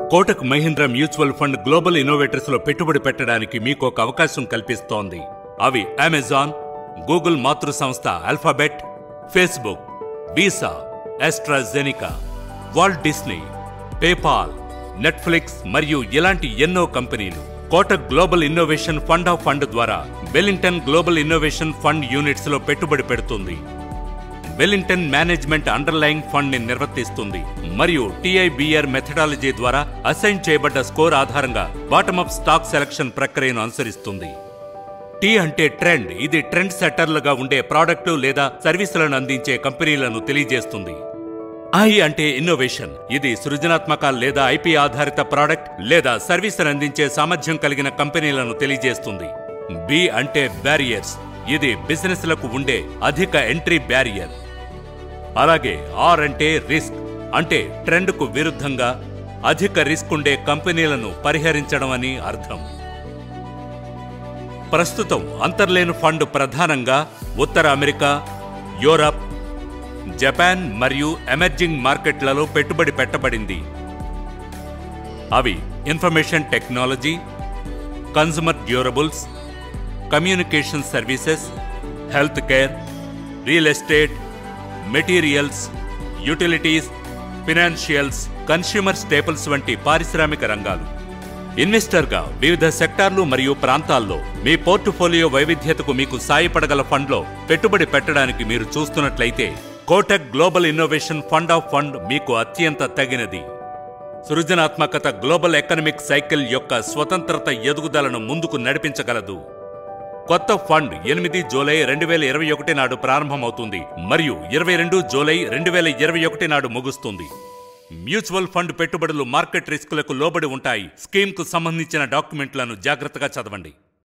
Kotak Mahindra mutual fund global innovators లో పెట్టుబడి పెట్టడానికి మీకు ఒక అవకాశం కల్పిస్తోంది అవి అమెజాన్ గూగుల్ మాతృ సంస్థ Alphabet Facebook Visa AstraZeneca Walt Disney PayPal Netflix మరియు ఇలాంటి ఎన్నో కంపెనీలు Kotak global innovation fund of fund ద్వారా Wellington global innovation fund units లో పెట్టుబడి పెడుతుంది వెలింగ్టన్ మేనేజ్మెంట్ అండర్లయింగ్ ఫండ్ ని నిర్వర్తిస్తుంది మరియు టీఐబిఆర్ మెథడాలజీ ద్వారా అసైన్ చేయబడ్డ స్కోర్ ఆధారంగా బాటమ్ అప్ స్టాక్ సెలక్షన్ ప్రక్రియను అనుసరిస్తుంది టీ అంటే ట్రెండ్ ఇది ట్రెండ్ సెట్టర్లుగా ఉండే ప్రోడక్టు లేదా సర్వీసులను అందించే కంపెనీలను తెలియజేస్తుంది ఐ అంటే ఇన్నోవేషన్ ఇది సృజనాత్మక లేదా ఐపీ ఆధారిత ప్రోడక్ట్ లేదా సర్వీసులు అందించే సామర్థ్యం కలిగిన కంపెనీలను తెలియజేస్తుంది బి అంటే బ్యారియర్స్ ఇది బిజినెస్లకు ఉండే అధిక ఎంట్రీ బ్యారియర్ అలాగే ఆర్ అంటే రిస్క్ అంటే ట్రెండ్కు విరుద్ధంగా అధిక రిస్క్ ఉండే కంపెనీలను పరిహరించడం అని అర్థం ప్రస్తుతం అంతర్లేని ఫండ్ ప్రధానంగా ఉత్తర అమెరికా యూరప్ జపాన్ మరియు ఎమర్జింగ్ మార్కెట్లలో పెట్టుబడి పెట్టబడింది అవి information technology consumer durables communication services health care real estate materials utilities financials consumer staples వంటి పారిశ్రామిక రంగాలు ఇన్వెస్టర్గా వివిధ సెక్టార్లు మరియు ప్రాంతాల్లో మీ పోర్టుఫోలియో వైవిధ్యతకు మీకు సాయపడగల ఫండ్లో పెట్టుబడి పెట్టడానికి మీరు చూస్తున్నట్లయితే Kotak global innovation fund of fund మీకు అత్యంత తగినది సృజనాత్మకత గ్లోబల్ ఎకనమిక్ సైకిల్ యొక్క స్వతంత్రత ఎదుగుదలను ముందుకు నడిపించగలదు కొత్త ఫండ్ ఎనిమిది జూలై రెండు వేల ఇరవై ఒకటి నాడు ప్రారంభమవుతుంది మరియు ఇరవై రెండు జూలై రెండు వేల ఇరవై ఒకటి నాడు ముగుస్తుంది మ్యూచువల్ ఫండ్ పెట్టుబడులు మార్కెట్ రిస్కులకు లోబడి ఉంటాయి స్కీమ్కు సంబంధించిన డాక్యుమెంట్లను జాగ్రత్తగా చదవండి